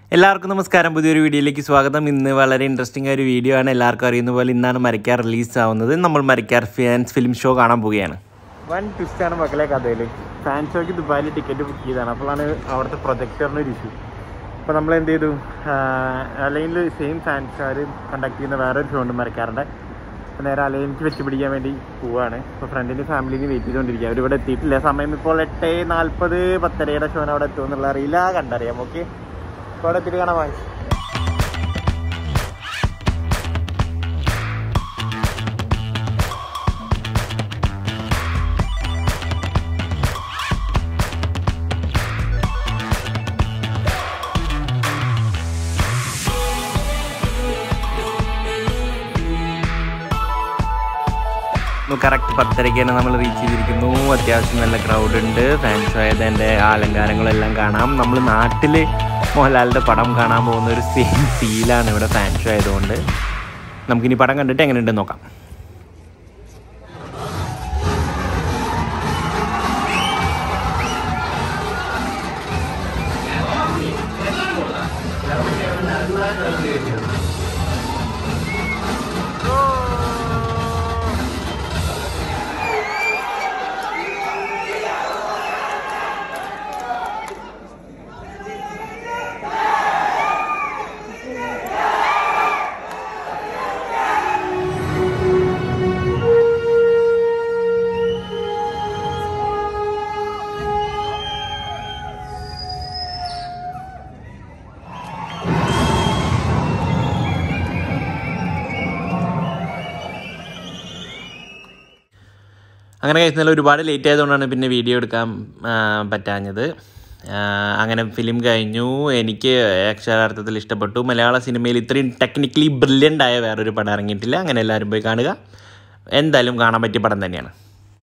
എല്ലാവർക്കും നമസ്കാരം പുതിയൊരു വീഡിയോയിലേക്ക് സ്വാഗതം ഇന്ന് വളരെ ഇൻട്രസ്റ്റിംഗ് ആയ ഒരു വീഡിയോ ആണ് എല്ലാവർക്കും അറിയുന്ന പോലെ ഇന്നാണ് മരക്കാർ റിലീസ് ആവുന്നത് നമ്മൾ മരക്കാർ ഫാൻസ് ഫിലിം ഷോ കാണാൻ പോവുകയാണ് വൺ ട്വിസ്റ്റാണ് മക്കളെ കഥയിൽ ഫാൻ ഷോയ്ക്ക് ദുബായിൽ ടിക്കറ്റ് ബുക്ക് ചെയ്തതാണ് അപ്പോഴാണ് അവിടുത്തെ പ്രൊജക്ടറിന് ഒരു ഇഷ്യൂ അപ്പോൾ നമ്മൾ എന്ത് ചെയ്തു അല്ലെങ്കിൽ സെയിം ഫാൻസുകാർ കണ്ടക്ട് ചെയ്യുന്ന വേറൊരു ഷോ ഉണ്ട് മരക്കാറിൻ്റെ അപ്പോൾ നേരെ അലയൻസ് വെച്ച് പിടിക്കാൻ വേണ്ടി പോവാണ് ഇപ്പോൾ ഫ്രണ്ടിന് ഫാമിലിന് വെയിറ്റ് ചെയ്തുകൊണ്ടിരിക്കുക അവരിവിടെ എത്തിയിട്ടില്ല സമയം ഇപ്പോൾ എട്ട് നാൽപ്പത് പത്തരയുടെ ഷോന് അവിടെ എത്തുമെന്നുള്ള അറിയില്ല കണ്ടറിയാം ഓക്കെ ഇപ്പോൾ അവിടെ എത്തിയിട്ട് കാണാൻ വാങ്ങി കറക്റ്റ് പത്തരയ്ക്കാണ് നമ്മൾ റീച്ച് ചെയ്തിരിക്കുന്നു അത്യാവശ്യം നല്ല ക്രൗഡ് ഉണ്ട് ഫാൻസ് ആയത് എൻ്റെ അലങ്കാരങ്ങളെല്ലാം കാണാം നമ്മൾ നാട്ടിൽ മോഹൻലാലിൻ്റെ പടം കാണാൻ പോകുന്ന ഒരു സെയിം ഫീലാണ് ഇവിടെ ഫാൻ ഷോ ആയതുകൊണ്ട് നമുക്കിനി പടം കണ്ടിട്ട് എങ്ങനെയുണ്ടെന്ന് നോക്കാം അങ്ങനെ കഴിച്ചാൽ ഒരുപാട് ലേറ്റ് ആയതുകൊണ്ടാണ് പിന്നെ വീഡിയോ എടുക്കാൻ ആ, പറ്റാഞ്ഞത് ആ, അങ്ങനെ ഫിലിം കഴിഞ്ഞു എനിക്ക് അക്ഷരാർത്ഥത്തിൽ ഇഷ്ടപ്പെട്ടു മലയാള സിനിമയിൽ ഇത്രയും ടെക്നിക്കലി ബ്രില്യൻ്റ് ആയ വേറൊരു പടം ഇറങ്ങിയിട്ടില്ല അങ്ങനെ എല്ലാവരും പോയി കാണുക എന്തായാലും കാണാൻ പറ്റിയ പടം തന്നെയാണ്